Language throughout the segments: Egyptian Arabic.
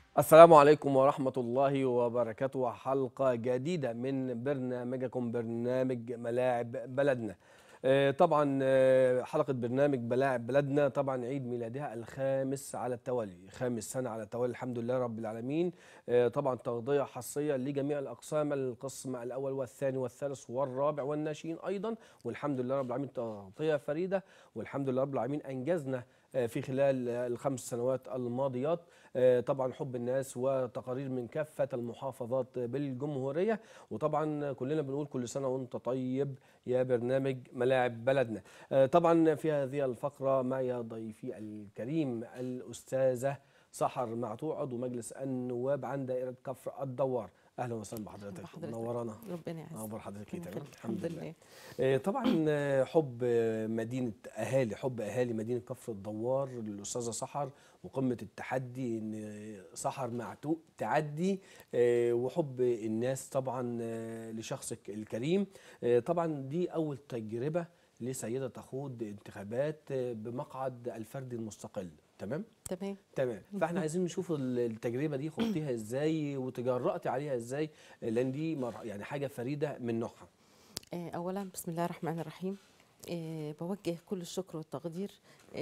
السلام عليكم ورحمة الله وبركاته حلقة جديدة من برنامجكم برنامج ملاعب بلدنا آه، طبعا آه، حلقة برنامج ملاعب بلدنا طبعا عيد ميلادها الخامس على التوالي خامس سنة على التوالي الحمد لله رب العالمين آه، طبعا تغطية حصرية لجميع الأقسام القسم الأول والثاني والثالث والرابع والناشئين أيضا والحمد لله رب العالمين تغطية فريدة والحمد لله رب العالمين أنجزنا آه، في خلال آه، الخمس سنوات الماضيات آه، طبعا حب الناس وتقارير من كافة المحافظات بالجمهورية وطبعا كلنا بنقول كل سنة وانت طيب يا برنامج ملاعب بلدنا آه، طبعا في هذه الفقرة معي ضيفي الكريم الأستاذة سحر معتوع عضو مجلس النواب عن دائرة كفر الدوار أهلا وسهلا بحضرتك بحضرتك. منورانا ربنا يعزك أخبار حضرتك إيه ربنا تمام يخليك. الحمد لله آه، طبعا آه، حب آه، مدينه اهالي حب اهالي مدينه كفر الدوار للاستاذه سحر وقمه التحدي ان سحر معتوق تعدي آه، وحب الناس طبعا آه، لشخصك الكريم آه، طبعا دي اول تجربه لسيده تخوض انتخابات آه، بمقعد الفرد المستقل تمام تمام تمام فاحنا عايزين نشوف ال- التجربه دي خضتيها ازاي وتجرأتي عليها ازاي لان دي مر- يعني حاجه فريده من نوعها آه، اولا بسم الله الرحمن الرحيم آه، بوجه كل الشكر والتقدير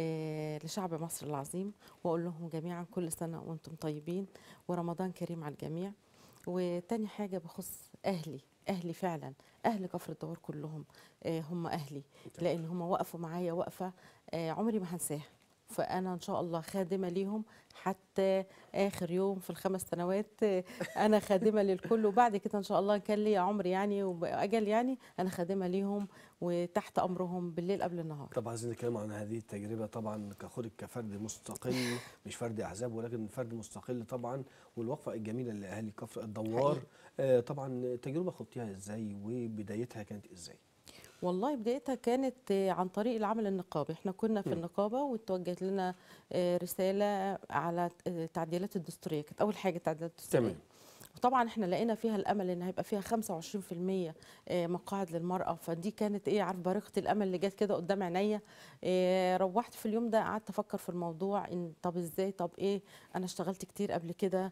آه، لشعب مصر العظيم واقول لهم جميعا كل سنه وانتم طيبين ورمضان كريم على الجميع وتاني حاجه بخص اهلي اهلي فعلا اهل كفر الدوار كلهم آه، هم اهلي لان هم وقفوا معايا وقفه آه، عمري ما هنساها فانا ان شاء الله خادمه ليهم حتى اخر يوم في الخمس سنوات آه، انا خادمه للكل وبعد كده ان شاء الله كان لي عمر يعني واجل يعني انا خادمه ليهم وتحت امرهم بالليل قبل النهار طبعا عايزين نتكلم عن هذه التجربه طبعا كخودك كفرد مستقل مش فرد احزاب ولكن فرد مستقل طبعا والوقفه الجميله لاهالي كفر الدوار حقيقي. آه طبعا التجربه خضتيها ازاي وبدايتها كانت ازاي والله بدايتها كانت آه، عن طريق العمل النقابي احنا كنا في مم. النقابه وتوجهت لنا آه، رساله على آه، التعديلات الدستوريه كانت اول حاجه التعديلات الدستوريه تمام وطبعا احنا لقينا فيها الامل ان هيبقى فيها 25% آه، مقاعد للمراه فدي كانت ايه عارف بارقه الامل اللي جت كده قدام عينيا آه، روحت في اليوم ده قعدت افكر في الموضوع ان طب ازاي طب ايه انا اشتغلت كتير قبل كده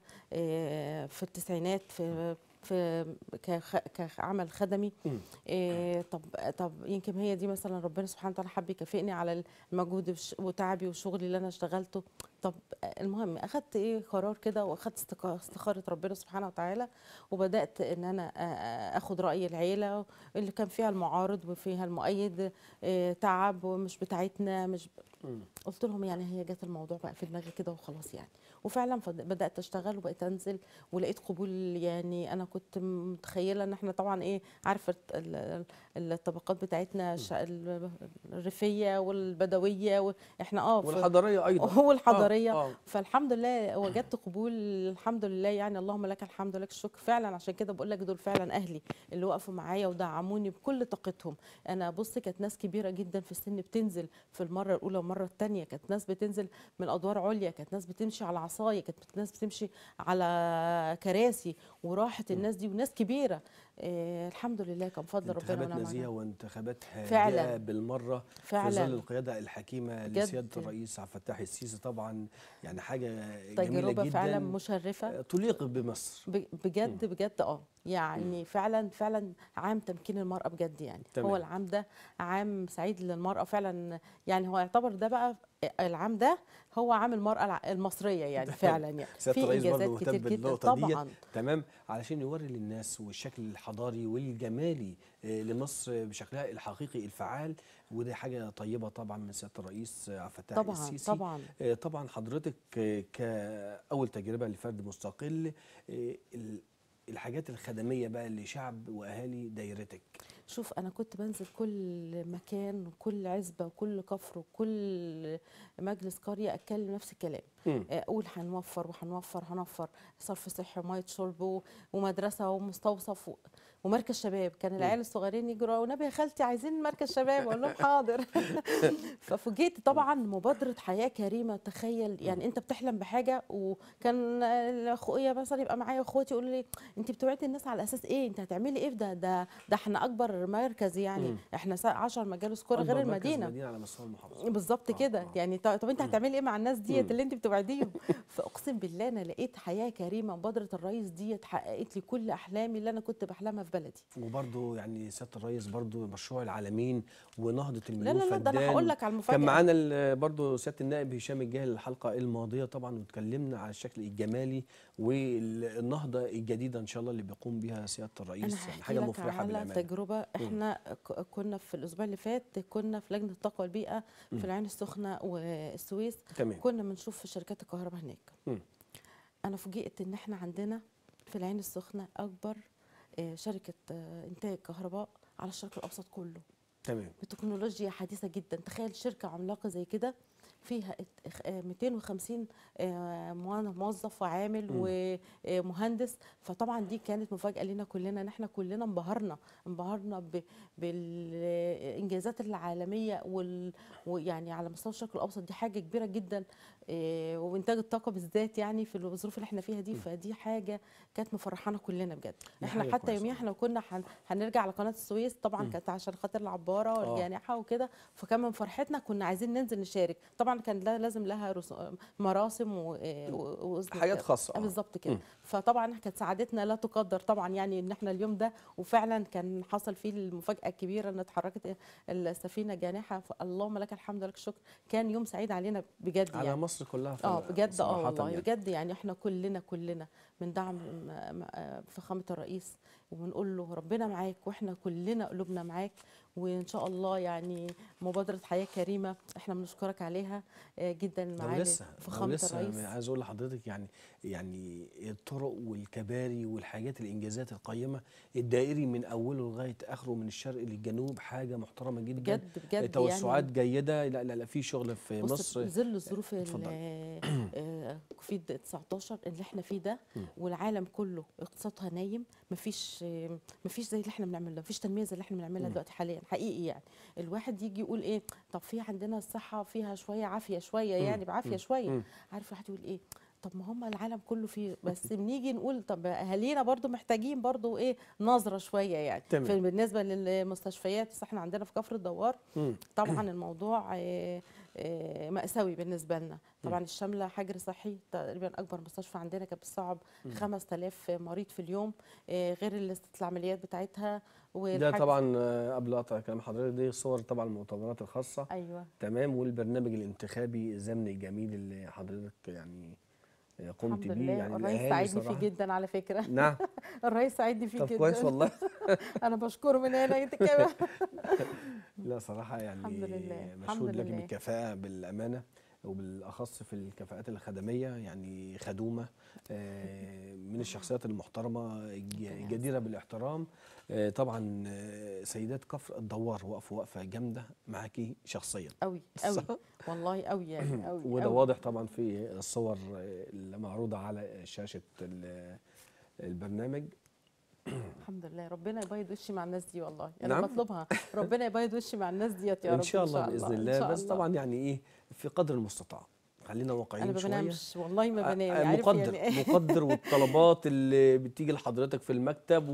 آه، في التسعينات في في كخ- كعمل خدمي مم. إيه طب طب يمكن هي دي مثلا ربنا سبحانه وتعالى حب يكافئني على المجهود وش- وتعبي والشغل اللي انا اشتغلته طب المهم اخدت ايه قرار كده واخدت استق- استخاره ربنا سبحانه وتعالى وبدات ان انا آ- آ- اخد راي العيله اللي كان فيها المعارض وفيها المؤيد إيه تعب ومش بتاعتنا مش مم. قلت لهم يعني هي جت الموضوع بقى في دماغي كده وخلاص يعني وفعلا فد- بدات اشتغل وبقيت انزل ولقيت قبول يعني انا كنت متخيله ان احنا طبعا ايه عارفه ال- ال- الطبقات بتاعتنا ش- ال- الريفيه والبدويه واحنا اه في- والحضاريه ايضا والحضاريه آه. آه. فالحمد لله وجدت قبول الحمد لله يعني اللهم لك الحمد ولك الشكر فعلا عشان كده بقول لك دول فعلا اهلي اللي وقفوا معايا ودعموني بكل طاقتهم انا بص كانت ناس كبيره جدا في السن بتنزل في المره الاولى والمره الثانيه كانت ناس بتنزل من ادوار عليا كانت ناس بتمشي على عصايه كانت ناس بتمشي على كراسي وراحت الناس دي وناس كبيره آه الحمد لله كان فضل ربنا انتخابات ونعم نزيهه علينا. وانتخابات هادئه فعلاً. بالمره في فعلاً. ظل القياده الحكيمه بجد. لسياده الرئيس عبد الفتاح السيسي طبعا يعني حاجه جميله تجربه جدا فعلا مشرفه آه، تليق بمصر ب- بجد بجد اه يعني فعلا فعلا عام تمكين المرأة بجد يعني تمام. هو العام ده عام سعيد للمرأة فعلا يعني هو يعتبر ده بقى العام ده هو عام المرأة الع- المصرية يعني فعلا يعني سياده الرئيس برضه إنجازات مهتم كتير جدا بالنقطه دي طبعا تمام علشان يوري للناس والشكل الحضاري والجمالي آه، لمصر بشكلها الحقيقي الفعال ودي حاجه طيبه طبعا من سياده الرئيس آه، عبد الفتاح طبعا السيسي طبعا آه، طبعا حضرتك آه، كأول تجربة لفرد مستقل آه، ال- الحاجات الخدمية بقى لشعب وأهالي دايرتك شوف انا كنت بنزل كل مكان وكل عزبه وكل كفر وكل مجلس قريه اتكلم نفس الكلام مم. اقول هنوفر وهنوفر هنوفر صرف صحي وميه شرب و- ومدرسه ومستوصف و- ومركز شباب كان العيال الصغيرين يجروا ونبي يا خالتي عايزين مركز شباب اقول لهم حاضر ففوجئت طبعا مبادره حياه كريمه تخيل يعني انت بتحلم بحاجه وكان اخويا مثلا يبقى معايا اخواتي يقولوا لي انت بتوعدي الناس على اساس ايه انت هتعملي ايه في ده ده ده احنا اكبر مركز يعني مم. احنا 10 مجالس كره غير أكبر مركز المدينه مدينة على مستوى المحافظة بالظبط آه، كده آه. يعني طب طب انت مم. هتعملي ايه مع الناس ديت مم. اللي انت بتوعديهم بعديهم فاقسم بالله انا لقيت حياه كريمه مبادره الرئيس دي حققت لي كل احلامي اللي انا كنت بحلمها في بلدي وبرضه يعني سياده الرئيس برضه مشروع العالمين ونهضه لا المليون لا لا ده انا فدان هقول لك على المفاجاه كان معانا ال- برضه سياده النائب هشام الجاهل الحلقه الماضيه طبعا واتكلمنا على الشكل الجمالي والنهضه الجديده ان شاء الله اللي بيقوم بها سياده انا الرئيس يعني هحكي حاجه لك مفرحه على بالامانه تجربه احنا ك- كنا في الاسبوع اللي فات كنا في لجنه الطاقه والبيئه مم. في العين السخنه والسويس تمام كنا بنشوف في شركات الكهرباء هناك مم. انا فوجئت ان احنا عندنا في العين السخنه اكبر آه، شركه آه، انتاج كهرباء على الشرق الاوسط كله تمام بتكنولوجيا حديثه جدا تخيل شركه عملاقه زي كده فيها ات- اخ- آه، 250 آه، موان- موظف وعامل مم. ومهندس فطبعا دي كانت مفاجاه لنا كلنا ان احنا كلنا انبهرنا انبهرنا ب- بالانجازات العالميه وال ويعني على مستوى الشرق الاوسط دي حاجه كبيره جدا آه، وانتاج الطاقه بالذات يعني في الظروف اللي احنا فيها دي مم. فدي حاجه كانت مفرحانا كلنا بجد دي احنا حاجة حتى كويسة. يوميها احنا كنا هن- هنرجع على قناه السويس طبعا مم. كانت عشان خاطر العباره آه. والجانحه وكده فكان من فرحتنا كنا عايزين ننزل نشارك طبعا كان لا- لازم لها رس- مراسم و- و- وإذن- حاجات خاصه آه آه. بالظبط كده مم. فطبعا كانت سعادتنا لا تقدر طبعا يعني ان احنا اليوم ده وفعلا كان حصل فيه المفاجاه الكبيره ان اتحركت السفينه جانحه فاللهم لك الحمد ولك الشكر كان يوم سعيد علينا بجد على يعني مصر كلها اه فعلا بجد اه صراحة والله يعني. بجد يعني احنا كلنا كلنا من دعم م- م- آه فخامه الرئيس وبنقول له ربنا معاك واحنا كلنا قلوبنا معاك وان شاء الله يعني مبادره حياه كريمه احنا بنشكرك عليها آه، جدا لو معالي لسه لو فخامه لسه الرئيس عايز اقول لحضرتك يعني يعني الطرق والكباري والحاجات الانجازات القيمه الدائري من اوله لغايه اخره من الشرق للجنوب حاجه محترمه جدا بجد بجد توسعات يعني جيده لا لا لا في شغل في بص مصر في ظل الظروف ال- اتفضلي. آه، كوفيد 19 اللي احنا فيه ده مم. والعالم كله اقتصادها نايم مفيش آه، مفيش زي اللي احنا بنعمله مفيش تنميه زي اللي احنا بنعملها مم. دلوقتي حاليا حقيقي يعني الواحد يجي يقول ايه طب في عندنا الصحه فيها شويه عافيه شويه مم. يعني بعافيه مم. شويه مم. عارف الواحد يقول ايه طب ما هم العالم كله فيه بس بنيجي نقول طب اهالينا برضو محتاجين برضو ايه نظره شويه يعني تمام. في- بالنسبه للمستشفيات بس احنا عندنا في كفر الدوار مم. طبعا الموضوع آه، آه، مأساوي بالنسبة لنا طبعا الشاملة حجر صحي تقريبا أكبر مستشفى عندنا كانت بتصعب 5000 مريض في اليوم آه، غير الاست- العمليات بتاعتها ده والحجز- طبعا آه، قبل اقطع كلام حضرتك دي صور طبعا المؤتمرات الخاصه أيوه تمام والبرنامج الانتخابي الزمني الجميل اللي حضرتك يعني آه، قمت الحمد بيه لله يعني الرئيس الأهالي ساعدني فيه صراحة- جدا على فكرة نعم الرئيس ساعدني فيه طب جدا كويس والله أنا بشكره من هنا أنت كمان لا صراحة يعني الحمد لله، الحمد مشهود لك لله. بالكفاءة بالأمانة وبالأخص في الكفاءات الخدمية يعني خدومة آه، من الشخصيات المحترمة الج- ربنا الجديرة بالاحترام آه، طبعا آه، سيدات كفر الدوار وقفوا وقفة جامدة معاكي شخصيا قوي قوي والله قوي يعني قوي وده قوي. واضح طبعا في الصور آه، اللي معروضة على شاشة ال- البرنامج الحمد لله ربنا يبيض وشي مع الناس دي والله انا نعم. بطلبها ربنا يبيض وشي مع الناس ديت يا رب ان شاء الله باذن إن الله شاء بس الله. طبعا يعني ايه في قدر المستطاع خلينا انا واقعيين ما شويه بنامش والله ما آه، بنام آه، عارف مقدر يعني مقدر والطلبات اللي بتيجي لحضرتك في المكتب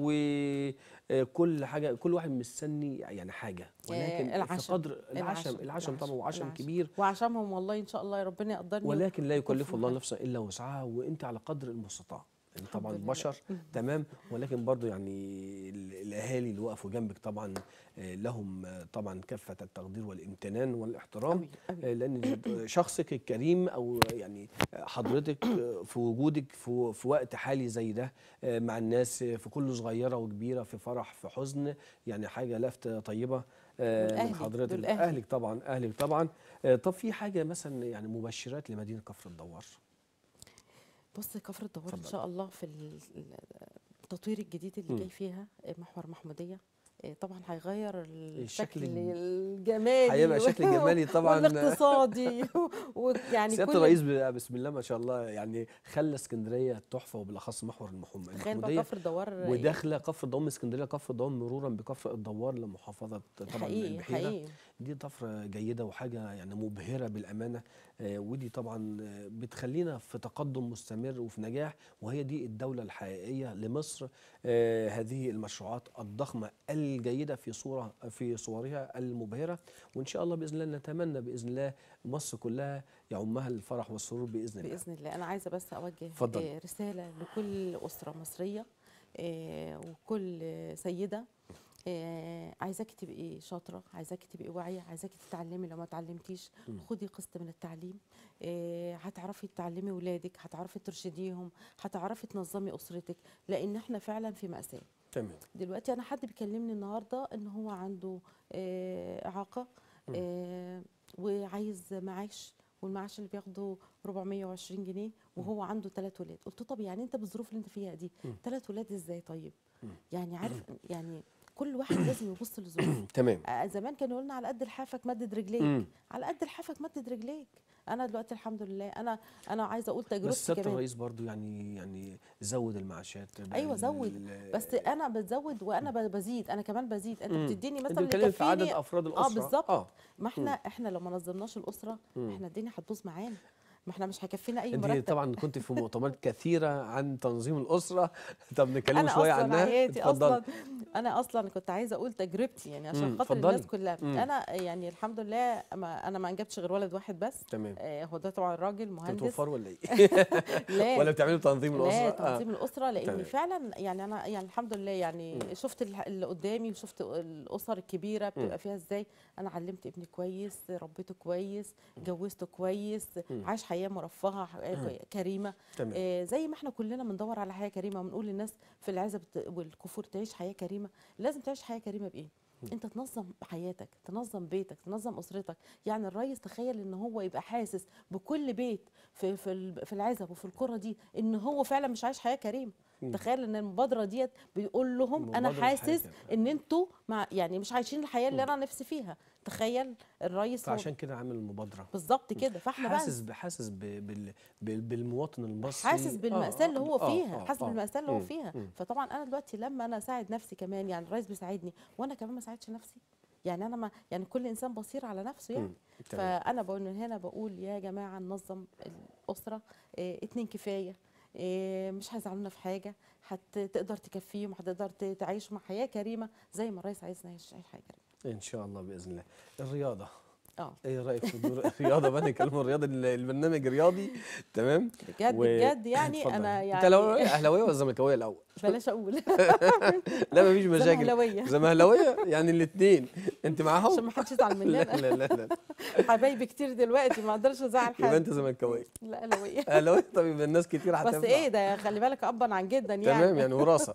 وكل حاجه كل واحد مستني يعني حاجه ولكن في العشم. قدر العشم العشم طبعا وعشم العشم. كبير وعشانهم والله ان شاء الله ربنا يقدرني ولكن لا يكلف ويكون الله في نفسا الا وسعها وانت على قدر المستطاع يعني الحمد طبعا لله. بشر مم. تمام ولكن برضو يعني ال- الاهالي اللي وقفوا جنبك طبعا آه، لهم آه، طبعا كافه التقدير والامتنان والاحترام قوي قوي آه، لان شخصك الكريم او يعني حضرتك آه، في وجودك في في وقت حالي زي ده آه، مع الناس آه، في كل صغيره وكبيره في فرح في حزن يعني حاجه لافته طيبه آه، دول من أهلك، حضرتك دول أهلي. اهلك طبعا اهلك طبعا آه، طب في حاجه مثلا يعني مبشرات لمدينه كفر الدوار بص كفر الدوار ان اتفضل. شاء الله في ال- ال- التطوير الجديد اللي مم. جاي فيها محور محموديه إيه طبعا هيغير الشكل الشكل الج- الجمالي هيبقى شكل جمالي طبعا والاقتصادي ويعني سياده كل الرئيس ب- بسم الله ما شاء الله يعني خلى اسكندريه تحفه وبالاخص محور المحم- تخيل بقى المحموديه كفر الدوار وداخله كفر الدوام اسكندريه كفر الدوام مرورا بكفر الدوار لمحافظه طبعا حقيقي البحيره حقيقي دي طفره جيده وحاجه يعني مبهره بالامانه آه، ودي طبعا آه، بتخلينا في تقدم مستمر وفي نجاح وهي دي الدوله الحقيقيه لمصر آه، هذه المشروعات الضخمه الجيده في صوره في صورها المبهره وان شاء الله باذن الله نتمنى باذن الله مصر كلها يعمها الفرح والسرور باذن الله باذن الله انا عايزه بس اوجه اتفضل. آه، رساله لكل اسره مصريه آه، وكل آه، سيده آه، عايزاكي تبقي شاطره عايزاكي تبقي واعيه عايزاكي تتعلمي لو ما اتعلمتيش خدي قسط من التعليم آه، هتعرفي تعلمي ولادك هتعرفي ترشديهم هتعرفي تنظمي اسرتك لان احنا فعلا في ماساه تمام دلوقتي انا حد بيكلمني النهارده ان هو عنده آه، اعاقه آه، وعايز معاش والمعاش اللي بياخده 420 جنيه وهو عنده ثلاث ولاد قلت له طب يعني انت بالظروف اللي انت فيها دي ثلاث ولاد ازاي طيب يعني عارف يعني كل واحد لازم يبص لظروفه تمام آه، زمان كانوا يقولوا لنا على قد لحافك مدد رجليك مم. على قد لحافك مدد رجليك انا دلوقتي الحمد لله انا انا عايزه اقول بس تجربتي سياده كمان الرئيس برضو يعني يعني زود المعاشات بقى ايوه ال- زود ال- بس انا بزود وانا ب- بزيد انا كمان بزيد انت مم. بتديني انت مثلا بتتكلم في عدد يكفيني افراد الاسره اه بالظبط اه ما احنا احنا لو ما نظمناش الاسره مم. احنا الدنيا هتبوظ معانا ما احنا مش هيكفينا اي انت مرتب طبعا كنت في مؤتمرات كثيره عن تنظيم الاسره طب نتكلم انا شويه اصلا عنها حياتي اتفضلي. اصلا انا اصلا كنت عايزه اقول تجربتي يعني عشان مم، خاطر اتفضلي. الناس كلها مم. انا يعني الحمد لله ما انا ما انجبتش غير ولد واحد بس تمام آه، هو ده طبعا راجل انتوا مهندس بتوفروا ولا ايه لا ولا بتعملوا تنظيم لا الاسره تنظيم الاسره لان تمام. فعلا يعني انا يعني الحمد لله يعني شفت الح- اللي قدامي وشفت الاسر الكبيره بتبقى فيها ازاي انا علمت ابني كويس ربيته كويس جوزته كويس عاش حياه مرفهه حياة كريمه تمام. آه زي ما احنا كلنا بندور على حياه كريمه ونقول للناس في العزب والكفور تعيش حياه كريمه لازم تعيش حياه كريمه بايه انت تنظم حياتك تنظم بيتك تنظم اسرتك يعني الريس تخيل ان هو يبقى حاسس بكل بيت في في ال- في العزب وفي القرى دي ان هو فعلا مش عايش حياه كريمه تخيل ان المبادره ديت بيقول لهم انا مبادرة الحياة حاسس كريمة. ان انتوا مع يعني مش عايشين الحياه اللي انا نفسي فيها تخيل الريس هو فعشان كده عامل المبادره بالظبط كده فاحنا بقى حاسس بحاسس ب- بال- بال- بالمواطن المصري حاسس بالمأساة اللي هو آه، فيها آه، حاسس آه. بالمأساة اللي هو مم، فيها مم. فطبعا انا دلوقتي لما انا اساعد نفسي كمان يعني الرئيس بيساعدني وانا كمان ما ساعدش نفسي يعني انا ما يعني كل انسان بصير على نفسه يعني مم، تمام. فانا بقول من هنا بقول يا جماعه ننظم الاسره اه اتنين كفايه اه مش هيزعلونا في حاجه هتقدر تكفيهم هتقدر ت- تعيشوا مع حياه كريمه زي ما الرئيس عايزنا نعيش عيش حياه كريمه ان شاء الله باذن الله الرياضه اه ايه رايك في دور الرياضه بقى نتكلم عن الرياضه ال- البرنامج رياضي تمام بجد و- بجد يعني اتفضل. انا انت لو يعني اهلاويه ولا زملكاويه الاول بلاش اقول لا مفيش مشاكل زمهلاوية. زمهلاويه يعني الاثنين انت معاهم عشان ما حدش يزعل لا مننا لا لا لا حبايبي كتير دلوقتي ما اقدرش ازعل يبقى حد انت زملكاويه لا اهلاويه اهلاويه طب يبقى الناس كتير هتنفع بس ايه ده خلي بالك ابا عن جدا يعني تمام يعني وراثه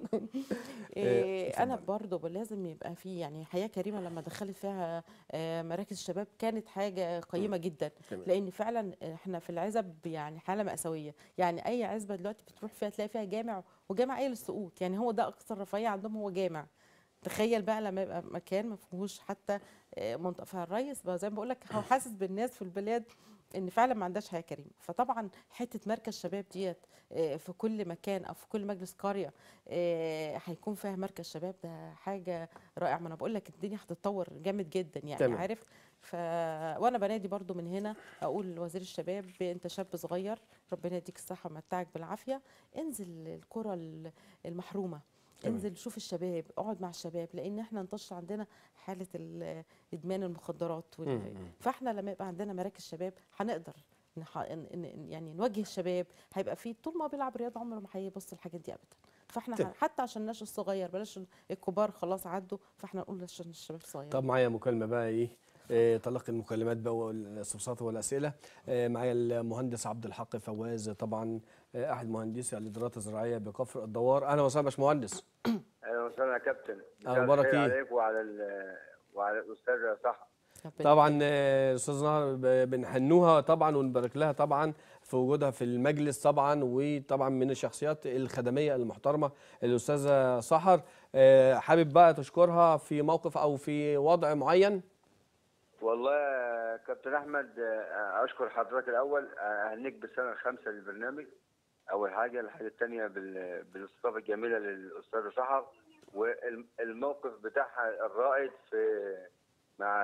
إيه انا اتفضلي. برضو لازم يبقى في يعني حياه كريمه لما دخلت فيها آه، مراكز شباب كانت حاجه قيمه جدا تمام. لان فعلا احنا في العزب يعني حاله ماساويه يعني اي عزبه دلوقتي بتروح فيها تلاقي فيها جامع وجامع ايه للسقوط يعني هو ده اقصى الرفاهيه عندهم هو جامع تخيل بقى لما يبقى مكان ما فيهوش حتى آه، منطقه فالريس بقى زي ما بقول لك هو حاسس بالناس في البلاد ان فعلا ما عندهاش حياه كريمه فطبعا حته مركز شباب ديت آه، في كل مكان او في كل مجلس قريه آه، هيكون فيها مركز شباب ده حاجه رائعه ما انا بقول لك الدنيا هتتطور جامد جدا يعني تمام. عارف ف وانا بنادي برضو من هنا اقول لوزير الشباب انت شاب صغير ربنا يديك الصحه ويمتعك بالعافيه انزل القرى ال- المحرومه تمام. انزل شوف الشباب اقعد مع الشباب لان احنا انتشر عندنا حاله ال- ادمان المخدرات وال... مم، مم. فاحنا لما يبقى عندنا مراكز شباب هنقدر نح... ن... ن... يعني نوجه الشباب هيبقى في طول ما هو بيلعب رياضه عمره ما هيبص الحاجات دي ابدا فاحنا تمام. ه- حتى عشان الناس الصغير بلاش الكبار خلاص عدوا فاحنا نقول عشان الشباب الصغير طب معايا مكالمه بقى ايه إيه، تلقي المكالمات بقى والاستفسارات والاسئله إيه، معايا المهندس عبد الحق فواز طبعا إيه، احد مهندسي الادارات الزراعيه بكفر الدوار اهلا وسهلا يا باشمهندس اهلا وسهلا يا كابتن أخبارك مساء الخير إيه؟ عليك وعلى ال- وعلى الاستاذ صح ربنا طبعا آه، استاذ نهر ب- بنحنوها طبعا ونبارك لها طبعا في وجودها في المجلس طبعا وطبعا من الشخصيات الخدميه المحترمه الاستاذه سحر آه، حابب بقى تشكرها في موقف او في وضع معين والله يا كابتن احمد آه، اشكر حضرتك الاول آه، اهنيك بالسنه الخامسه للبرنامج اول حاجه الحاجه الثانيه بال- بالاستضافه الجميله للاستاذ سحر والموقف بتاعها الرائد في مع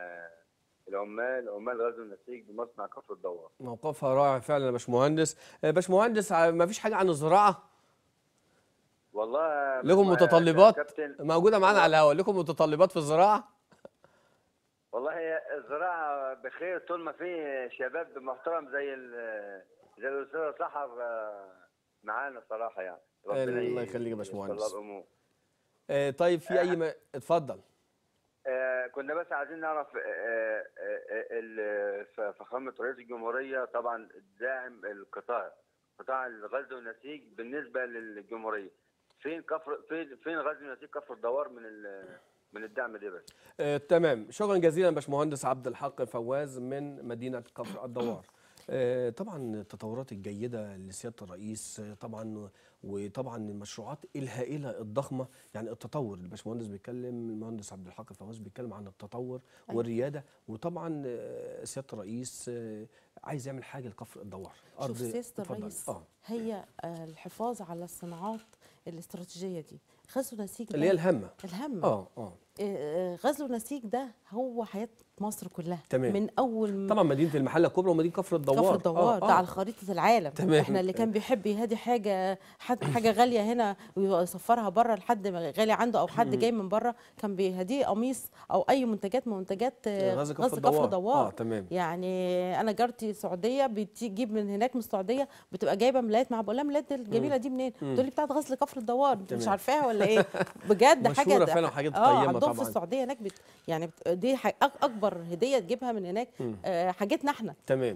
العمال عمال غزل النسيج بمصنع كفر الدوار موقفها رائع فعلا يا باشمهندس آه، باشمهندس ع- ما فيش حاجه عن الزراعه والله لكم ما- متطلبات كابتن موجوده معانا على الهواء لكم متطلبات في الزراعه والله هي الزراعه بخير طول ما في شباب محترم زي ال- زي الاستاذ سحر آه، معانا صراحه يعني ربنا الله ي- يخليك يا ييسر باشمهندس. الله الامور آه، طيب في اي ما... اتفضل آه، كنا بس عايزين نعرف آه، آه، آه، ال- ف- فخامة رئيس الجمهورية طبعا داعم القطاع قطاع الغزل والنسيج بالنسبة للجمهورية فين كفر فين فين غزل والنسيج كفر الدوار من ال- من الدعم ده بس آه، تمام شكرا جزيلا باشمهندس عبد الحق فواز من مدينه كفر الدوار آه، طبعا التطورات الجيده لسياده الرئيس آه، طبعا وطبعا المشروعات الهائله الضخمه يعني التطور الباشمهندس بيتكلم المهندس عبد الحق فواز بيتكلم عن التطور أيوة. والرياده وطبعا آه، سياده الرئيس آه، عايز يعمل حاجه لكفر الدوار شوف سياسه اتفضل. الرئيس اه هي آه، الحفاظ على الصناعات الاستراتيجيه دي غزل ونسيج اللي هي ده الهمه الهم اه اه آه، غزل ونسيج ده هو حياه مصر كلها تمام. من اول ما طبعا مدينه المحله الكبرى ومدينه كفر الدوار كفر الدوار آه، ده آه. على خريطه العالم تمام. احنا اللي كان بيحب يهدي حاجه حد حاجه غاليه هنا ويسفرها بره لحد ما غالي عنده او حد جاي من بره كان بيهديه قميص او اي منتجات من منتجات آه، غزل كفر غزل الدوار. كفر دوار اه تمام يعني انا جارتي سعوديه بتجيب من هناك من السعوديه بتبقى جايبه ملايات مع بقول لها ملايات الجميله دي منين؟ تقول لي بتاعت غزل كفر الدوار انت مش تمام. عارفاها ولا ايه؟ بجد حاجه مشهورة ده- فعلا وحاجات اه قيمة عندهم في طبعاً. السعوديه هناك بت يعني بت دي ح- أك- اكبر هديه تجيبها من هناك آه حاجتنا احنا تمام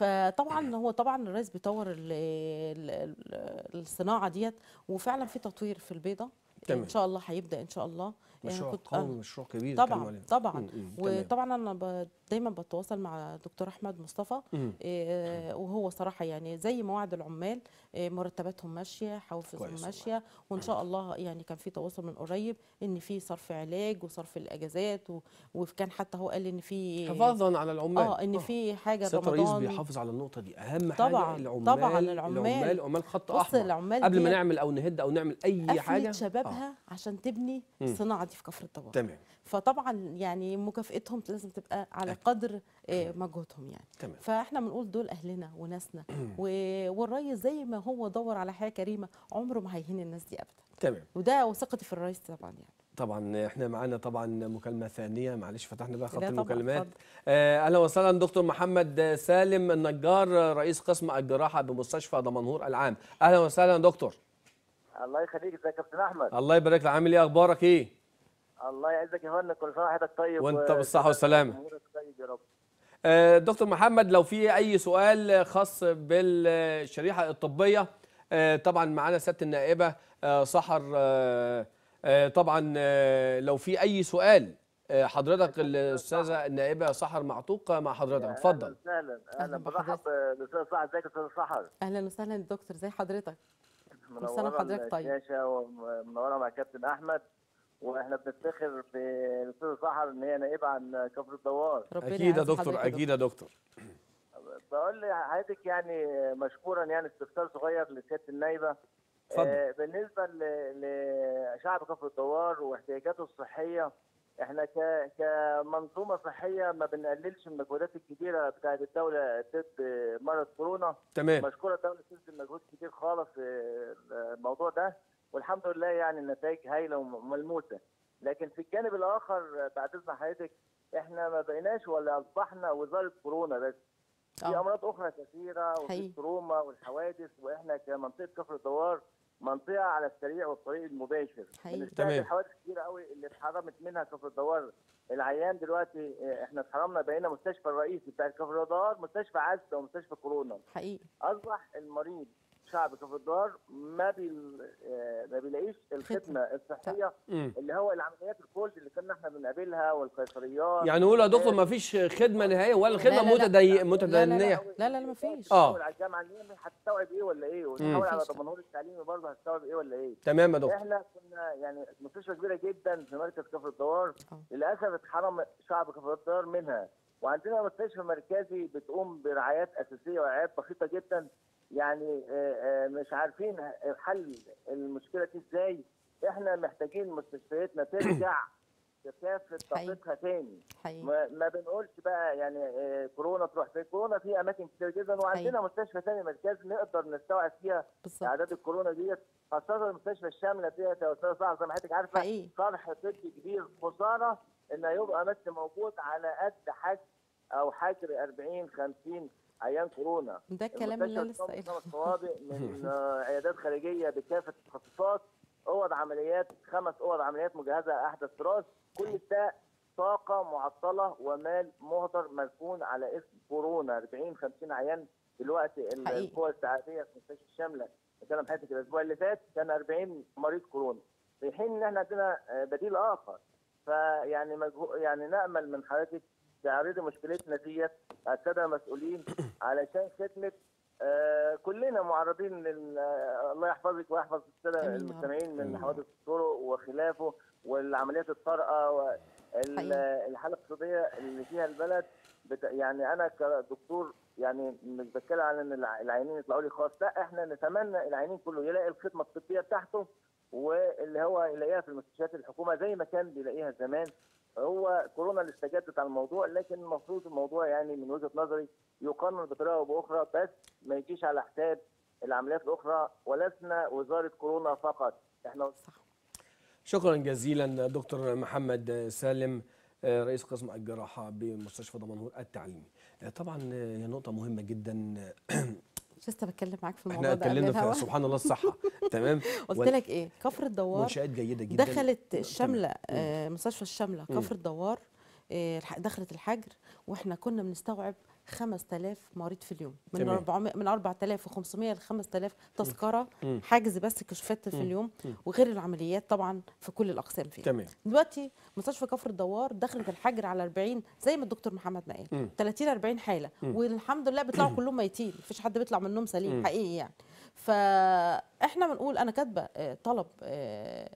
فطبعا هو طبعا الرئيس بيطور ال- ال- ال- الصناعه ديت وفعلا في تطوير في البيضه تمام. ان شاء الله هيبدا ان شاء الله يعني مشروع كنت- قوي آه. مشروع كبير يتكلموا طبعا عليه. طبعا مم، مم، تمام. وطبعا انا ب... دايما بتواصل مع دكتور احمد مصطفى مم. إيه وهو صراحه يعني زي مواعيد العمال إيه مرتباتهم ماشيه حوافزهم كويس والله. ماشيه وان شاء الله يعني كان في تواصل من قريب ان في صرف علاج وصرف الاجازات و... وكان حتى هو قال ان في حفاظا على العمال اه ان في حاجه سياده الرئيس رمضان بيحافظ على النقطه دي اهم طبعاً، حاجه العمال طبعاً العمال. العمال عمال خط بص احمر العمال قبل ما ديت نعمل او نهد او نعمل اي حاجه قفلت شبابها عشان تبني مم. الصناعه دي في كفر الدوار آه. تمام فطبعا يعني مكافئتهم لازم تبقى على قدر آه، مجهودهم يعني تمام فاحنا بنقول دول اهلنا وناسنا و- والريس زي ما هو دور على حياه كريمه عمره ما هيهين الناس دي ابدا تمام وده وثقتي في الرئيس طبعا يعني طبعا احنا معانا طبعا مكالمه ثانيه معلش فتحنا بقى خط لا طبعاً، المكالمات اتفضل. آه، اهلا وسهلا دكتور محمد سالم النجار رئيس قسم الجراحه بمستشفى دمنهور العام اهلا وسهلا دكتور الله يخليك ازيك يا كابتن احمد الله يبارك لك عامل ايه اخبارك ايه الله يعزك يا فندم كل سنه وحضرتك طيب وانت و- بالصحة والسلامة. أمورك طيب يا رب آه، دكتور محمد لو في اي سؤال خاص بالشريحه الطبيه آه، طبعا معانا سياده النائبه آه، سحر آه، آه، طبعا آه، لو في اي سؤال آه، حضرتك الاستاذه النائبه سحر معتوق مع حضرتك اتفضل اهلا اهلا أهلا اهلا بحضرتك. برحب بالاستاذ صح ازيك يا استاذ سحر اهلا وسهلا دكتور زي حضرتك كل سنة منوره وحضرتك طيب. الشاشه ومنوره مع كابتن احمد واحنا بنفتخر بالاستاذ سحر ان هي نائبه عن كفر الدوار ربنا اكيد يا يعز دكتور حضرتك يا اكيد يا دكتور بقول لحضرتك يعني مشكورا يعني استفسار صغير لسياده النائبه اتفضل. آه، بالنسبه ل- لشعب كفر الدوار واحتياجاته الصحيه احنا ك كمنظومه صحيه ما بنقللش من المجهودات الكبيره بتاعت الدوله ضد مرض كورونا تمام مشكوره الدوله بتبذل مجهود كبير خالص في الموضوع ده والحمد لله يعني النتائج هايله وملموسه لكن في الجانب الاخر بعد اذن حضرتك احنا ما بقيناش ولا اصبحنا وزاره كورونا بس في آه. امراض اخرى كثيره وفي حقيقي. التروما والحوادث واحنا كمنطقه كفر الدوار منطقه على السريع والطريق المباشر حقيقي. بنستهدف تمام. حوادث كتيره قوي اللي اتحرمت منها كفر الدوار العيان دلوقتي اه، احنا اتحرمنا بقينا مستشفى الرئيسي بتاع كفر الدوار مستشفى عزة ومستشفى كورونا حقيقي اصبح المريض شعب كفر الدوار ما بي ما بيلاقيش الخدمه الصحيه مم. اللي هو العمليات الكولد اللي كنا احنا بنقابلها والقيصريات يعني نقول يا دكتور ما فيش خدمه نهائيه ولا الخدمه لا، لا، لا. متدي... لا لا متدنيه لا لا لا مفيش آه. تحاول على الجامعه اللي هي هتستوعب ايه ولا ايه وتحاول على مفيش. دمنهور التعليمي برضه هتستوعب ايه ولا ايه تمام يا دكتور احنا كنا يعني مستشفى كبيره جدا في مركز كفر الدوار آه. للاسف اتحرم شعب كفر الدوار منها وعندنا مستشفى مركزي بتقوم برعايات اساسيه ورعايات بسيطه جدا يعني آه، آه، مش عارفين حل المشكله دي ازاي احنا محتاجين مستشفياتنا ترجع كافه حقيقي. طاقتها تاني حقيقي ما, ما بنقولش بقى يعني آه، كورونا تروح فين كورونا في اماكن كتير جدا وعندنا مستشفى ثاني مركزي نقدر نستوعب فيها بالظبط اعداد الكورونا ديت خاصه المستشفى الشامله ديت يا استاذ صلاح زي ما حضرتك عارفه حقيقي صرح طبي كبير خساره ان يبقى بس موجود على قد حجر او حجر 40 50 عيان كورونا ده الكلام اللي أنا لسه المستشفى قايله خمس طوابق من آه، عيادات خارجيه بكافه التخصصات اوض عمليات خمس اوض عمليات مجهزه احدث طراز كل ده طاقه معطله ومال مهدر مركون على اسم كورونا 40 50 عيان دلوقتي ال- حقيقي. القوى السعاديه في المستشفى الشامله بتكلم حضرتك الاسبوع اللي فات كان 40 مريض كورونا في حين ان احنا عندنا آه، بديل اخر فيعني مجهو يعني نامل من حضرتك تعرضي مشكلتنا ديت على الساده المسؤولين علشان خدمه آه كلنا معرضين لل آه، الله يحفظك ويحفظ الساده آمين يا رب. المستمعين آمين. من حوادث الطرق وخلافه والعمليات الطارئه حقيقي. والحاله الاقتصاديه اللي فيها البلد بت... يعني انا كدكتور يعني مش بتكلم على ان الع- العيانين يطلعوا لي خاص لا احنا نتمنى العيانين كله يلاقي الخدمه الطبيه بتاعته واللي هو يلاقيها في المستشفيات الحكومه زي ما كان بيلاقيها زمان هو كورونا اللي استجدت على الموضوع لكن المفروض الموضوع يعني من وجهه نظري يقنن بطريقه او باخرى بس ما يجيش على حساب العمليات الاخرى ولسنا وزاره كورونا فقط احنا صح شكرا جزيلا دكتور محمد سالم آه، رئيس قسم الجراحه بمستشفى دمنهور التعليمي آه، طبعا آه، هي نقطه مهمه جدا لسه بتكلم معاك في الموضوع احنا ده قبل اتكلمنا في الهوا. سبحان الله الصحه تمام قلت وال- لك ايه كفر الدوار منشات جيده جدا دخلت الشامله مم. آه، مستشفى الشامله مم. كفر الدوار آه، الح- دخلت الحجر واحنا كنا بنستوعب 5000 مريض في اليوم من تمام. 400 من 4500 ل 5000 تذكره مم. حجز بس كشوفات في مم. اليوم مم. وغير العمليات طبعا في كل الاقسام فيها تمام دلوقتي مستشفى كفر الدوار دخلت الحجر على 40 زي ما الدكتور محمد ما مم. قال 30 40 حاله مم. والحمد لله بيطلعوا كلهم ميتين مفيش حد بيطلع منهم مم. سليم حقيقي يعني فاحنا بنقول انا كاتبه آه، طلب آه،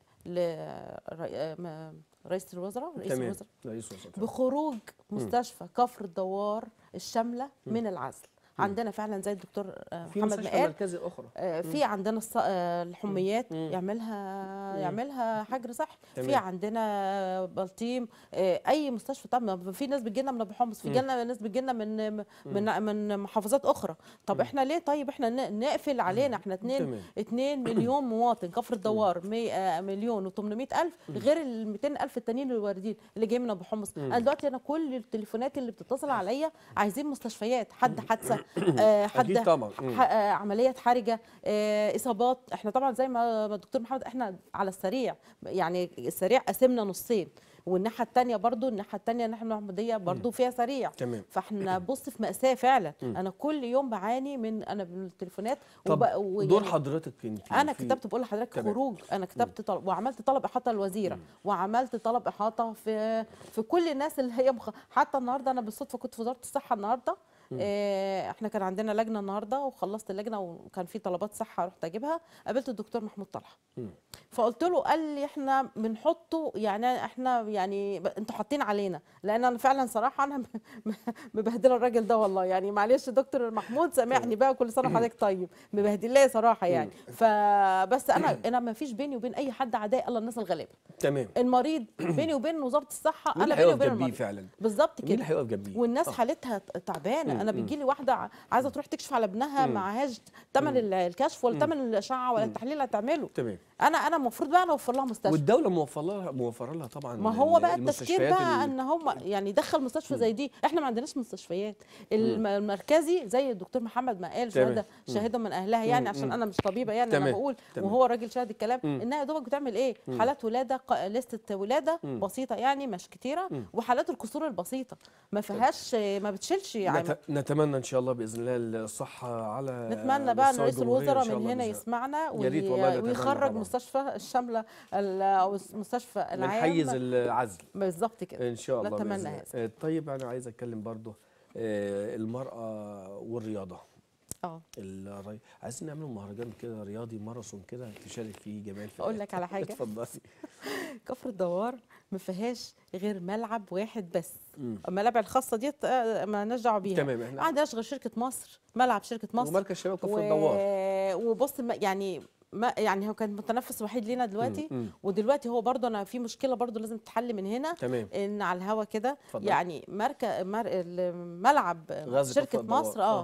لرئيس الوزراء رئيس تمام الوزراء رئيس وزراء بخروج مستشفى كفر الدوار الشامله مم. من العزل عندنا فعلا زي الدكتور آه، في محمد ما مستشفى قال مركزي اخرى آه، في عندنا الص- آه، الحميات مم. يعملها مم. يعملها حجر صحي في تمام. عندنا بلطيم آه، اي مستشفى طبعا في ناس بتجينا من ابو حمص في مم. جالنا ناس بتجينا من من من محافظات اخرى طب احنا ليه طيب احنا ن- نقفل علينا احنا 2 تمام 2 مليون مواطن كفر الدوار 100 مليون و800 الف غير ال 200 الف التانيين اللي واردين اللي جايين من ابو حمص مم. انا دلوقتي انا كل التليفونات اللي بتتصل عليا عايزين مستشفيات حد حادثه آه، حد اكيد طبعا مم. ح- آه، عمليات حرجه آه، اصابات احنا طبعا زي ما ما الدكتور محمد احنا على السريع يعني السريع قسمنا نصين والناحيه الثانيه برضو الناحيه الثانيه الناحيه المحموديه برضو فيها سريع تمام فاحنا بص في ماساه فعلا مم. انا كل يوم بعاني من انا من التليفونات طب وب- ويعني دور حضرتك انت انا في- كتبت بقول لحضرتك تمام. خروج انا كتبت طلب وعملت طلب احاطه للوزيره مم. وعملت طلب احاطه في في كل الناس اللي هي مخ... حتى النهارده انا بالصدفه كنت في وزاره الصحه النهارده مم. آه، احنا كان عندنا لجنه النهارده وخلصت اللجنه وكان في طلبات صحه رحت اجيبها قابلت الدكتور محمود طلحه مم. فقلت له قال لي احنا بنحطه يعني احنا يعني ب- انتوا حاطين علينا لان انا فعلا صراحه انا مبهدله الراجل ده والله يعني معلش دكتور محمود سامحني بقى كل سنه وحضرتك طيب مبهدلاه صراحه يعني فبس انا انا ما فيش بيني وبين اي حد عداء الا الناس الغلابه تمام المريض بيني وبين وزاره الصحه مين انا اللي بيني هيقف وبين جنبيه المريض فعلا بالظبط مين اللي كده هيقف جنبيه والناس آه. حالتها تعبانه مم، انا مم. بيجي لي واحده ع- عايزه تروح تكشف على ابنها مم. معهاش ثمن مم. الكشف ولا مم. ثمن الاشعه ولا مم. التحليل اللي هتعمله تمام انا انا المفروض بقى انا اوفر لها مستشفى والدوله موفره لها موفره لها طبعا ما هو ال- بقى التفكير المستشفيات بقى ال- ان هم يعني يدخل مستشفى زي دي احنا ما عندناش مستشفيات الم- المركزي زي الدكتور محمد ما قال تمام. شهاده مم. شاهده من اهلها يعني مم. عشان مم. انا مش طبيبه يعني انا تمام. بقول تمام. وهو راجل شاهد الكلام مم. انها يا دوبك بتعمل ايه مم. حالات ولاده ق- لسته ولاده مم. بسيطه يعني مش كتيره مم. وحالات الكسور البسيطه ما فيهاش ما بتشيلش يعني نت... نتمنى ان شاء الله باذن الله الصحه على نتمنى بقى ان مستوى رئيس الجمهورية الوزراء إن شاء من الله هنا بإذن الله. يسمعنا يا ريت والله وي- نتمنى ويخرج طبعاً. مستشفى الشامله ال- او مستشفى من العام حيز العزل بالظبط كده ان شاء الله نتمنى بإذن الله. هذا. آه، طيب انا عايز اتكلم برضو آه، المراه والرياضه اه الري... عايزين نعمل مهرجان كده رياضي ماراثون كده تشارك فيه جميع الفئات اقول لك على حاجه اتفضلي كفر الدوار ما فيهاش غير ملعب واحد بس مم. الملاعب الخاصه ديت آه، ما لناش دعوه بيها تمام ما احنا عندناش غير شركه مصر ملعب شركه مصر ومركز شباب كفر و... الدوار وبص الم- يعني ما يعني هو كان متنفس وحيد لينا دلوقتي مم. ودلوقتي هو برضه انا في مشكله برضه لازم تتحل من هنا تمام ان على الهوا كده اتفضل. يعني مركز مر... ملعب غزل شركه كفر الدوار. مصر آه. اه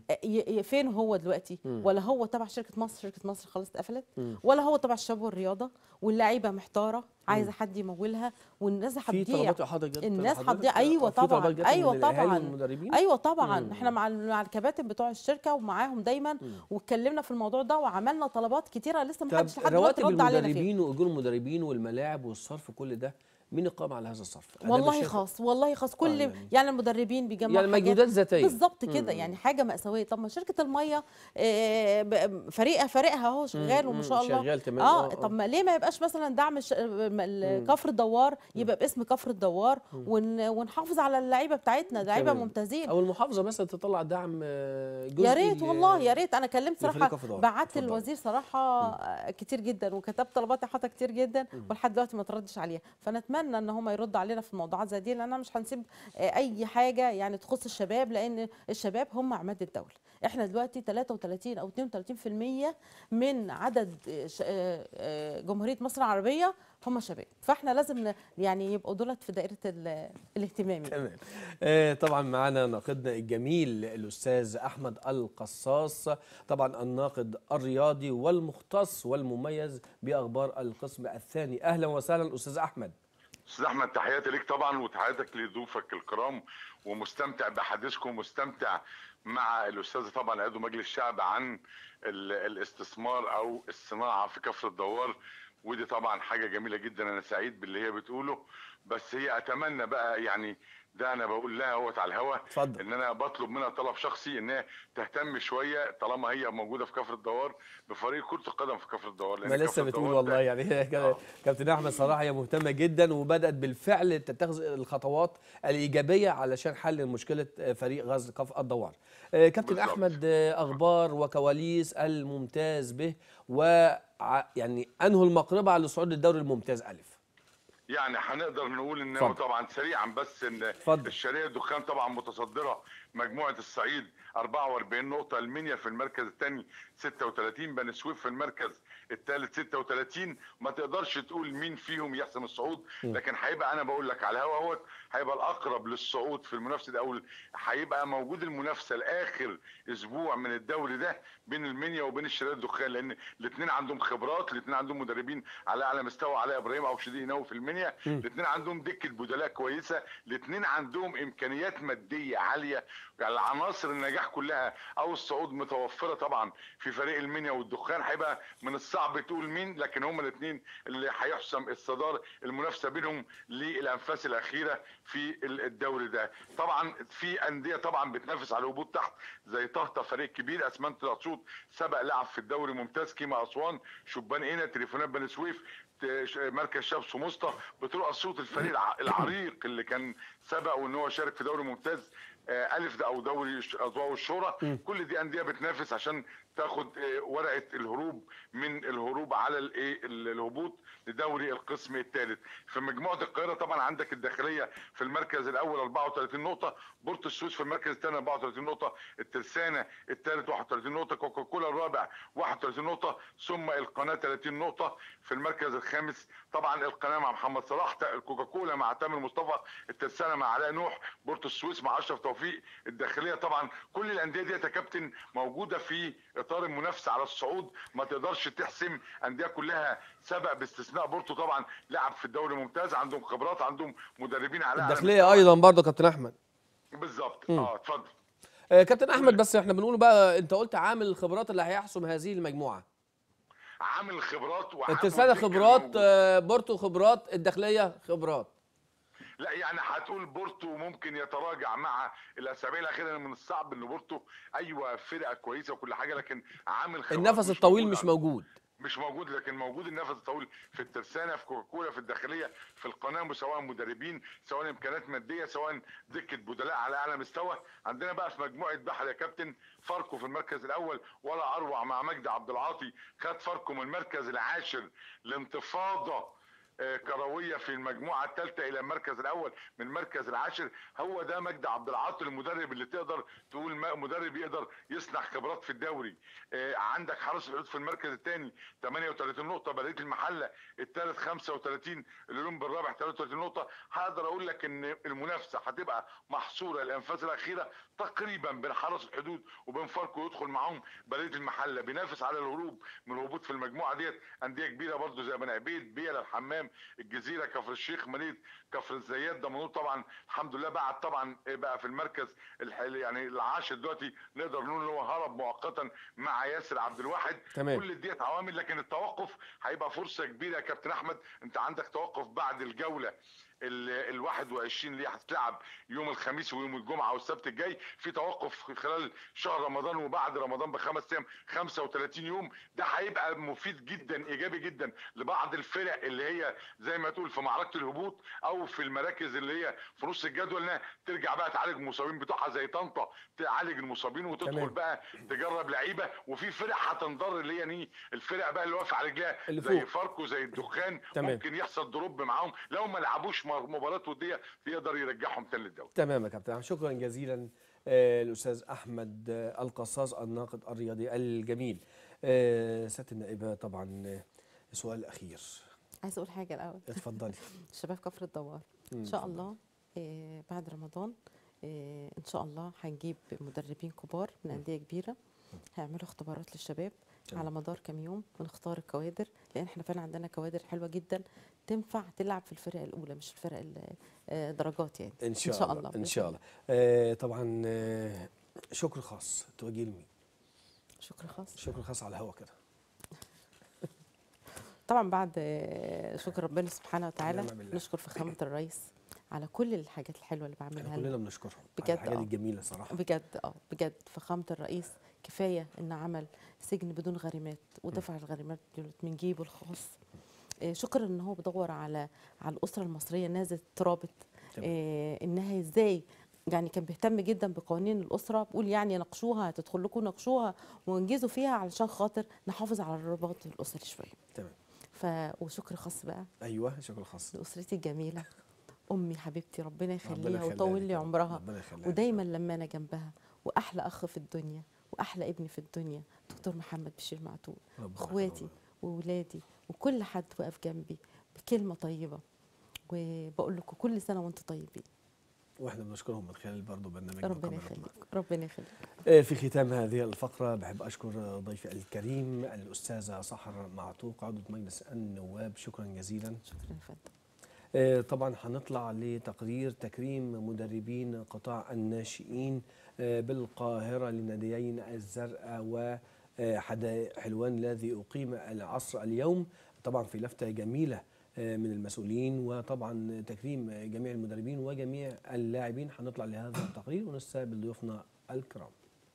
ي- ي- فين هو دلوقتي مم. ولا هو تبع شركه مصر شركه مصر خلاص اتقفلت مم. ولا هو تبع الشباب والرياضه واللعيبه محتاره عايزه حد يمولها والناس في هتضيع طلبات حضرتك الناس حضرتك؟ هتضيع ايوه في طلبات طبعا جت من ايوه الأهالي طبعا والمدربين ايوه طبعا مم. احنا مع ال- مع الكباتن بتوع الشركه ومعاهم دايما واتكلمنا في الموضوع ده وعملنا طلبات كتيره لسه طب محدش لحد دلوقتي رواتب رد علينا فيها المدربين واجور المدربين والملاعب والصرف كل ده مين القائم على هذا الصرف؟ أنا والله مش شايف- خاص والله خاص كل يعني- يعني المدربين بيجمعوا يعني حاجات مجهودات ذاتيه بالظبط كده مم. يعني حاجه مأساويه طب ما شركه الميه آه، ب- فريقها فريقها اهو شغال مم، وما شاء الله شغال كمان اه آه، آه. طب ما ليه ما يبقاش مثلا دعم الش- م- ال- كفر الدوار يبقى باسم كفر الدوار ون- ونحافظ على اللعيبه بتاعتنا لعيبه تمام. ممتازين او المحافظه مثلا تطلع دعم آه، جزئي يا ريت ل- والله يا ريت انا كلمت لفريق صراحه كفر الدوار. بعت اتفضل. الوزير صراحه آه، كتير جدا وكتبت طلبات حتى كتير جدا ولحد دلوقتي ما تردش عليها فنتمنى ان هم يردوا علينا في موضوعات زي دي لان انا مش هنسيب آه، اي حاجه يعني تخص الشباب لان الشباب هم عماد الدوله احنا دلوقتي 33 او 32% من عدد آه، ش- آه، آه، جمهوريه مصر العربيه هم شباب فاحنا لازم ن- يعني يبقوا دولت في دائره ال- الاهتمام يعني. تمام آه، طبعا معنا ناقدنا الجميل الاستاذ احمد القصاص طبعا الناقد الرياضي والمختص والمميز باخبار القسم الثاني اهلا وسهلا استاذ احمد استاذ احمد تحياتي ليك طبعا وتحياتك لضيوفك الكرام ومستمتع بحديثكم ومستمتع مع الاستاذ طبعا عضو مجلس الشعب عن ال- الاستثمار او الصناعه في كفر الدوار ودي طبعا حاجه جميله جدا انا سعيد باللي هي بتقوله بس هي اتمنى بقى يعني ده انا بقول لها اهوت على الهوا اتفضل. ان انا بطلب منها طلب شخصي ان هي تهتم شويه طالما هي موجوده في كفر الدوار بفريق كره القدم في كفر الدوار ما كفر لسه بتقول الدوار والله ده- يعني هي كده- كابتن احمد صراحه هي مهتمه جدا وبدات بالفعل تتخذ الخطوات الايجابيه علشان حل مشكله فريق غزل كفر الدوار آه، كابتن بالظبط. احمد آه، اخبار وكواليس الممتاز به و يعني انهوا المقربه على صعود الدوري الممتاز الف يعني هنقدر نقول ان اتفضل. هو طبعا سريعا بس ان اتفضل. الشرقيه الدخان طبعا متصدره مجموعه الصعيد 44 نقطه المنيا في المركز الثاني 36 بني سويف في المركز الثالث 36 ما تقدرش تقول مين فيهم يحسم الصعود لكن هيبقى انا بقول لك على الهوا اهوت هيبقى الاقرب للصعود في المنافسه ده او هيبقى موجود المنافسه لاخر اسبوع من الدوري ده بين المنيا وبين الشرقيه الدخان لان الاثنين عندهم خبرات الاثنين عندهم مدربين على اعلى مستوى علاء ابراهيم او شديد ناوي في المنيا الاثنين عندهم دكه بدلاء كويسه الاثنين عندهم امكانيات ماديه عاليه يعني عناصر النجاح كلها او الصعود متوفره طبعا في فريق المنيا والدخان هيبقى من الصعب تقول مين لكن هما الاثنين اللي هيحسم الصداره المنافسه بينهم للانفاس الاخيره في الدوري ده طبعا في انديه طبعا بتنافس على الهبوط تحت زي طهطا فريق كبير اسمنت الاسيوط سبق لعب في الدوري ممتاز كيما اسوان شبان هنا تليفونات بني سويف ت- مركز شاب سموسطه بتروح اسيوط الفريق الع- العريق اللي كان سبق وان هو شارك في دوري ممتاز آه، الف ده او دوري ش- اضواء الشورى كل دي انديه بتنافس عشان تاخد آه، ورقه الهروب من الهروب على الايه ال- الهبوط لدوري القسم الثالث في مجموعه القاهره طبعا عندك الداخليه في المركز الاول 34 نقطه بورتو السويس في المركز الثاني 34 نقطه الترسانه الثالث 31 نقطه كوكاكولا الرابع 31 نقطه ثم القناه 30 نقطه في المركز الخامس طبعا القناه مع محمد صلاح تا- الكوكاكولا مع تامر مصطفى الترسانه مع علاء نوح بورتو السويس مع اشرف توفيق الداخليه طبعا كل الانديه دي يا كابتن موجوده في اطار المنافسه على الصعود ما تقدرش تحسم انديه كلها سبق باستثناء بورتو طبعا لعب في الدوري الممتاز عندهم خبرات عندهم مدربين على أعلى الداخليه ايضا برضه كابتن احمد مستوى. بالظبط اه اتفضل آه، كابتن احمد بس احنا بنقول بقى انت قلت عامل الخبرات اللي هيحسم هذه المجموعه عامل الخبرات وعامل الترسانه الفكر خبرات موجود. آه، بورتو خبرات الداخليه خبرات لا يعني هتقول بورتو ممكن يتراجع مع الاسابيع الاخيره لأن من الصعب ان بورتو ايوه فرقه كويسه وكل حاجه لكن عامل خبرات النفس مش الطويل موجود مش عند- موجود مش موجود لكن موجود النفس الطويل في الترسانه في كوكاكولا في الداخليه في القناه سواء مدربين سواء امكانيات ماديه سواء دكه بدلاء على اعلى مستوى عندنا بقى في مجموعه بحر يا كابتن فاركو في المركز الاول ولا اروع مع مجدي عبد العاطي خد فاركو من المركز العاشر لانتفاضه آه، كرويه في المجموعه الثالثه الى المركز الاول من المركز العاشر هو ده مجدي عبد العاطي المدرب اللي تقدر تقول ما- مدرب يقدر يصنع خبرات في الدوري آه، عندك حرس الحدود في المركز الثاني 38 نقطه بلديه المحله الثالث 35 الاولمبي الرابع 33 نقطه هقدر اقول لك ان المنافسه هتبقى محصوره الانفاس الاخيره تقريبا بين حرس الحدود وبين فاركو يدخل معاهم بلديه المحله بينافس على الهروب من الهبوط في المجموعه ديت انديه كبيره برضو زي بني عبيد بيلا الحمام الجزيره كفر الشيخ مدينه كفر الزيات دمنهور طبعا الحمد لله بعد طبعا بقى في المركز الح- يعني العاشر دلوقتي نقدر نقول ان هو هرب مؤقتا مع ياسر عبد الواحد تمام. كل ديت عوامل لكن التوقف هيبقى فرصه كبيره يا كابتن احمد انت عندك توقف بعد الجوله ال ال 21 اللي هتتلعب يوم الخميس ويوم الجمعه والسبت الجاي في توقف خلال شهر رمضان وبعد رمضان بخمس ايام 35 يوم ده هيبقى مفيد جدا ايجابي جدا لبعض الفرق اللي هي زي ما تقول في معركه الهبوط او في المراكز اللي هي في نص الجدول انها ترجع بقى تعالج المصابين بتوعها زي طنطا تعالج المصابين وتدخل تمام. بقى تجرب لعيبه وفي فرق هتنضر اللي هي ني الفرق بقى اللي واقفه على رجلها اللي زي فوق. فاركو زي الدخان تمام. ممكن يحصل دروب معاهم لو ما لعبوش م- مباراه وديه يقدر يرجعهم تاني للدوري تمام يا كابتن شكرا جزيلا آه، الاستاذ احمد آه، القصاص الناقد الرياضي الجميل آه، سياده النائبه طبعا آه، السؤال الاخير عايزه اقول حاجه الاول اتفضلي شباب كفر الدوار ان شاء الله آه، بعد رمضان آه، ان شاء الله هنجيب مدربين كبار من انديه كبيره هيعملوا اختبارات للشباب تمام. على مدار كام يوم ونختار الكوادر لان احنا فعلا عندنا كوادر حلوه جدا تنفع تلعب في الفرق الاولى مش الفرق ال- آه، درجات يعني ان شاء, إن شاء الله, الله ان بإذن شاء الله آه، طبعا آه، شكر خاص توجيه لمين شكر خاص شكر خاص على الهوا كده طبعا بعد آه، شكر ربنا سبحانه وتعالى ونعم بالله. نشكر فخامه الرئيس على كل الحاجات الحلوه اللي بعملها احنا لنا. كلنا بنشكرهم على بجد الحاجات آه. الجميله صراحه بجد اه بجد فخامه الرئيس كفايه ان عمل سجن بدون غريمات ودفع الغريمات دولت من جيبه الخاص آه، شكرا ان هو بيدور على على الاسره المصريه نازل ترابط تمام. آه انها ازاي يعني كان بيهتم جدا بقوانين الاسره بيقول يعني ناقشوها هتدخل لكم ناقشوها وانجزوا فيها علشان خاطر نحافظ على الرباط الاسري شويه تمام ف وشكر خاص بقى ايوه شكر خاص لاسرتي الجميله امي حبيبتي ربنا ربنا يخليها يخليها ويطول لك لي يا رب. عمرها ربنا يخليها لك. ودايما لما انا جنبها واحلى اخ في الدنيا واحلى ابن في الدنيا دكتور محمد بشير معتوق ربنا اخواتي يخليها. واولادي وكل حد واقف جنبي بكلمه طيبه وبقول لكم كل سنه وانتم طيبين واحنا بنشكرهم من خلال برضه برنامجنا ربنا قمر يخليك الرحمن. ربنا يخليك آه، في ختام هذه الفقرة بحب أشكر ضيفي الكريم الأستاذة سحر معتوق عضو مجلس النواب شكرا جزيلا شكرا يا فندم آه، طبعا هنطلع لتقرير تكريم مدربين قطاع الناشئين آه، بالقاهرة لناديين الزرقاء وحدائق حلوان الذي أقيم العصر اليوم طبعا في لفتة جميلة آه، من المسؤولين وطبعا تكريم جميع المدربين وجميع اللاعبين هنطلع لهذا التقرير ونستقبل ضيوفنا الكرام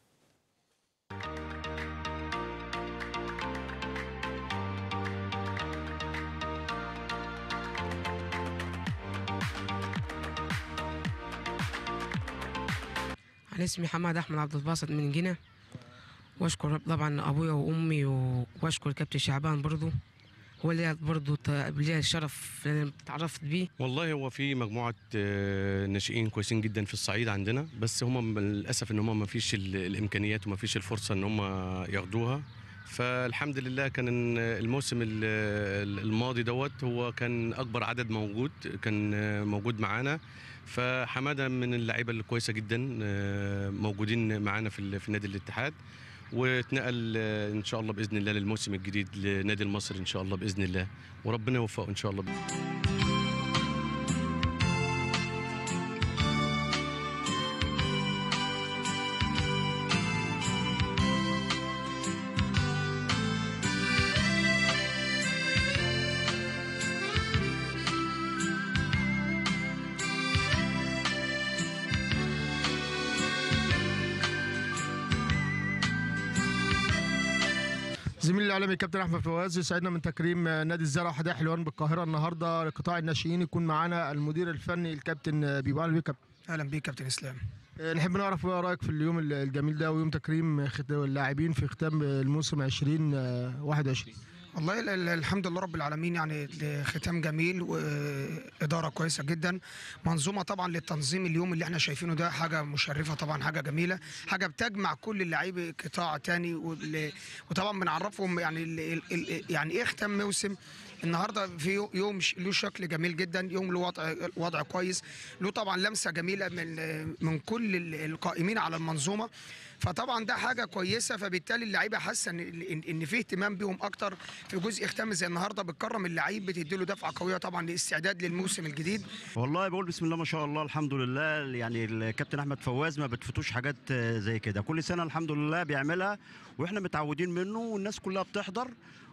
أنا اسمي حماد أحمد عبد الباسط من جنة وأشكر طبعا أبويا وأمي و- وأشكر كابتن شعبان برضو هو اللي برضو ت- ليا الشرف إن أنا تعرفت بيه والله هو في مجموعة آه، ناشئين كويسين جدا في الصعيد عندنا بس هم للأسف إن هم ما فيش ال- الإمكانيات وما فيش الفرصة إن هم ياخدوها فالحمد لله كان الموسم ال- ال- الماضي دوت هو كان أكبر عدد موجود كان آه، موجود معانا فحمادة من اللعيبة الكويسة جدا آه، موجودين معانا في ال- في نادي الاتحاد واتنقل آه، ان شاء الله باذن الله للموسم الجديد لنادي المصري ان شاء الله باذن الله وربنا يوفقه ان شاء الله زميلي الاعلامي الكابتن احمد فواز يسعدنا من تكريم نادي الزرع حدائق حلوان بالقاهره النهارده لقطاع الناشئين يكون معانا المدير الفني الكابتن بيبو اهلا بيك يا كابتن. اهلا بيك كابتن اسلام آه، نحب نعرف بقى رايك في اليوم الجميل ده ويوم تكريم خت- اللاعبين في ختام الموسم 2021 والله ال- ال- الحمد لله رب العالمين يعني ختام جميل وإدارة كويسة جدا منظومة طبعا للتنظيم اليوم اللي احنا شايفينه ده حاجة مشرفة طبعا حاجة جميلة حاجة بتجمع كل اللعيبة قطاع تاني وال- وطبعا بنعرفهم يعني ال- ال- ال- يعني ايه ختام موسم النهارده في يو- يوم ش- له شكل جميل جدا يوم له وضع وضع كويس له طبعا لمسه جميله من من كل ال- القائمين على المنظومه فطبعا ده حاجه كويسه فبالتالي اللعيبه حاسه ان ان إن في اهتمام بيهم اكتر في جزء ختام زي النهارده بتكرم اللعيب بتدي له دفعه قويه طبعا لاستعداد للموسم الجديد والله بقول بسم الله ما شاء الله الحمد لله يعني الكابتن احمد فواز ما بتفوتوش حاجات آه، زي كده كل سنه الحمد لله بيعملها واحنا متعودين منه والناس كلها بتحضر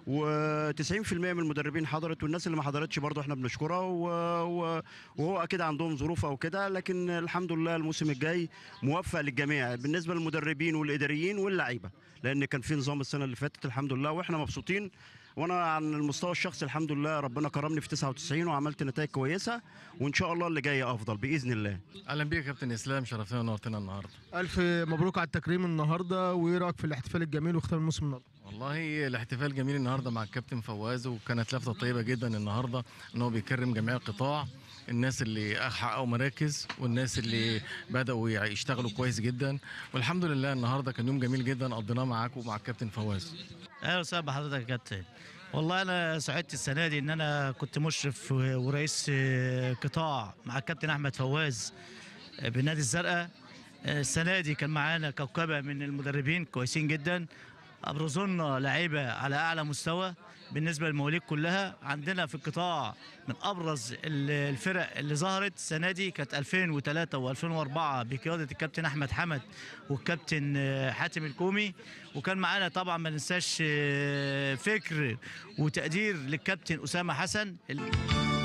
و90% من المدربين حضرت والناس اللي ما حضرتش برضه احنا بنشكرها و... و... وهو اكيد عندهم ظروف او كده لكن الحمد لله الموسم الجاي موفق للجميع بالنسبه للمدربين والاداريين واللعيبه لان كان في نظام السنه اللي فاتت الحمد لله واحنا مبسوطين وانا عن المستوى الشخصي الحمد لله ربنا كرمني في 99 وعملت نتائج كويسه وان شاء الله اللي جاي افضل باذن الله اهلا بيك يا كابتن اسلام شرفتنا ونورتنا النهارده الف مبروك على التكريم النهارده وايه رايك في الاحتفال الجميل وختام الموسم النهارده والله الاحتفال جميل النهارده مع الكابتن فواز وكانت لفته طيبه جدا النهارده ان هو بيكرم جميع القطاع الناس اللي حققوا مراكز والناس اللي بداوا يع- يشتغلوا كويس جدا والحمد لله النهارده كان يوم جميل جدا قضيناه معاك ومع الكابتن فواز اهلا وسهلا بحضرتك يا كابتن والله انا سعدت السنه دي ان انا كنت مشرف ورئيس قطاع مع الكابتن احمد فواز بالنادي الزرقاء السنه دي كان معانا كوكبه من المدربين كويسين جدا ابرزوا لنا لعيبه على اعلى مستوى بالنسبه للمواليد كلها عندنا في القطاع من ابرز ال- الفرق اللي ظهرت السنه دي كانت 2003 و2004 بقياده الكابتن احمد حمد والكابتن آه، حاتم الكومي وكان معانا طبعا ما ننساش آه، فكر وتقدير للكابتن اسامه حسن ال-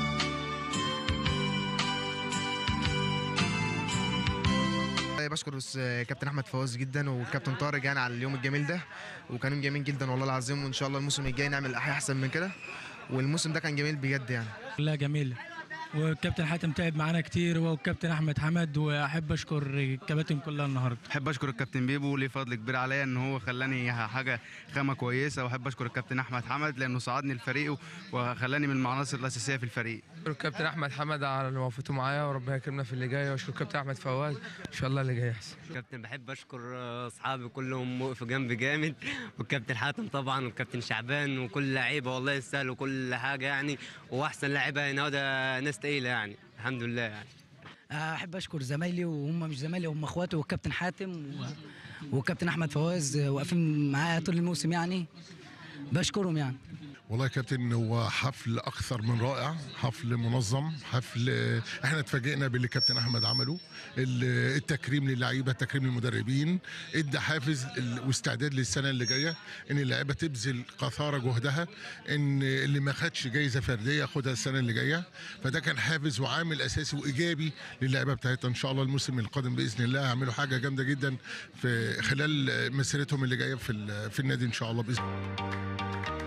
بشكر بس كابتن احمد فواز جدا وكابتن طارق يعني على اليوم الجميل ده وكان يوم جميل جدا والله العظيم وان شاء الله الموسم الجاي نعمل حاجه احسن من كده والموسم ده كان جميل بجد يعني لا جميل والكابتن حاتم تعب معانا كتير هو والكابتن احمد حمد واحب اشكر الكباتن كلها النهارده احب اشكر الكابتن بيبو ليه فضل كبير عليا ان هو خلاني حاجه خامه كويسه واحب اشكر الكابتن احمد حمد لانه صعدني الفريق وخلاني من العناصر الاساسيه في الفريق اشكر الكابتن احمد حمد على وقفته معايا وربنا يكرمنا في اللي جاي واشكر الكابتن احمد فواز ان شاء الله اللي جاي احسن كابتن بحب اشكر اصحابي كلهم وقفوا جنبي جامد والكابتن حاتم طبعا والكابتن شعبان وكل لعيبه والله يستاهلوا كل حاجه يعني واحسن لعيبه هنا وده ناس تقيله يعني الحمد لله يعني احب اشكر زمايلي وهم مش زمايلي هم اخواتي والكابتن حاتم و... والكابتن احمد فواز واقفين معايا طول الموسم يعني بشكرهم يعني والله يا كابتن هو حفل اكثر من رائع حفل منظم حفل احنا اتفاجئنا باللي كابتن احمد عمله ال- التكريم للعيبه التكريم للمدربين ادى حافز ال- واستعداد للسنه اللي جايه ان اللعيبه تبذل قثاره جهدها ان اللي ما خدش جايزه فرديه ياخدها السنه اللي جايه فده كان حافز وعامل اساسي وايجابي للعيبه بتاعتنا ان شاء الله الموسم القادم باذن الله هيعملوا حاجه جامده جدا في خلال مسيرتهم اللي جايه في ال- في النادي ان شاء الله باذن الله